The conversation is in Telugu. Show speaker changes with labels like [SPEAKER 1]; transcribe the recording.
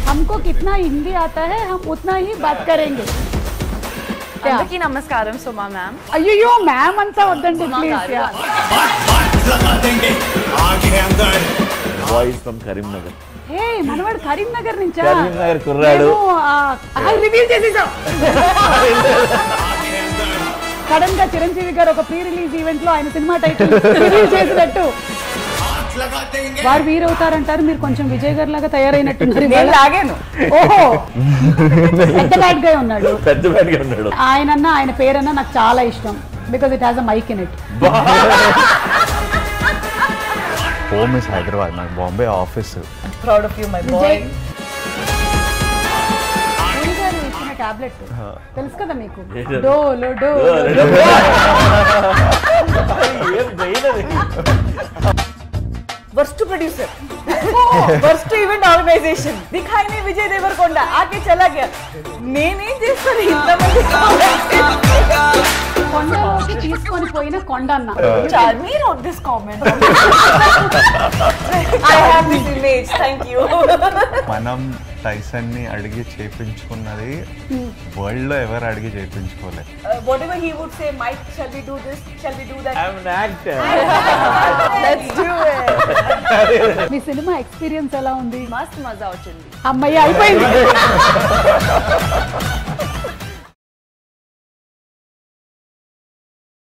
[SPEAKER 1] हमको कितना हिंदी आता है हम उतना ही बात करेंगे
[SPEAKER 2] అందరికీ నమస్కారం సుమా మ్యామ్
[SPEAKER 1] అయ్యో మ్యామ్ అంతా వద్దండి ప్లీజ్
[SPEAKER 3] लगा देंगे आगे अंदर
[SPEAKER 4] వాయిస్ ఫ్రమ్ కరీంనగర్
[SPEAKER 1] హే మనవాడు కరీంనగర్ నుంచా
[SPEAKER 4] కరీంనగర్ కుర్రాడు.
[SPEAKER 1] రివీల్ చేసేసాం సడన్ గా చిరంజీవి గారు ఒక ప్రీ రిలీజ్ ఈవెంట్ లో ఆయన సినిమా టైటిల్ రివీల్ చేసినట్టు
[SPEAKER 3] हाथ लगा देंगे
[SPEAKER 1] వారు వీరవుతారంటారు మీరు కొంచెం విజయ్ గారు లాగా తయారైనట్టున్నారు
[SPEAKER 2] నేను
[SPEAKER 1] ఇవాళ.
[SPEAKER 2] లాగాను
[SPEAKER 1] ఓహో పెద్ద బ్యాడ్ గా ఉన్నాడు
[SPEAKER 4] పెద్ద బ్యాడ్గా ఉన్నాడు
[SPEAKER 1] ఆయనన్నా ఆయన పేరన్నా నాకు చాలా ఇష్టం because it has a Mike in it
[SPEAKER 5] home is Hyderabad నాకు Bombay office
[SPEAKER 2] proud of you my boy
[SPEAKER 1] Vijay Puri garu ఇచ్చిన టాబ్లెట్ తెలుసు కదా మీకు
[SPEAKER 4] ఏంటది?
[SPEAKER 1] డోలో డో
[SPEAKER 4] ఏం brain అది?
[SPEAKER 2] Worst producer worst event organization దిఖాయి నే విజయ్ దేవరకొండ ఆకే చలా గయా నేనేం చేస్తాను ఇంతమంది
[SPEAKER 1] కొండలోకి తీసుకొని పోయిన కొండ అన్న
[SPEAKER 2] చాలు మీరు this comment I have this image thank you
[SPEAKER 5] మనం టైసన్ ని అడిగి చేపించుకున్నది వరల్డ్ లో ఎవరు అడిగి చేపించుకోలేదు
[SPEAKER 2] whatever he would say Mike shall we do this shall we do that
[SPEAKER 4] I'm an actor.
[SPEAKER 2] Let's do it
[SPEAKER 1] మీ సినిమా ఎక్స్పీరియన్స్ ఎలా ఉంది
[SPEAKER 2] మస్త్ మజా వచ్చింది
[SPEAKER 1] అమ్మయ్య అయిపోయింది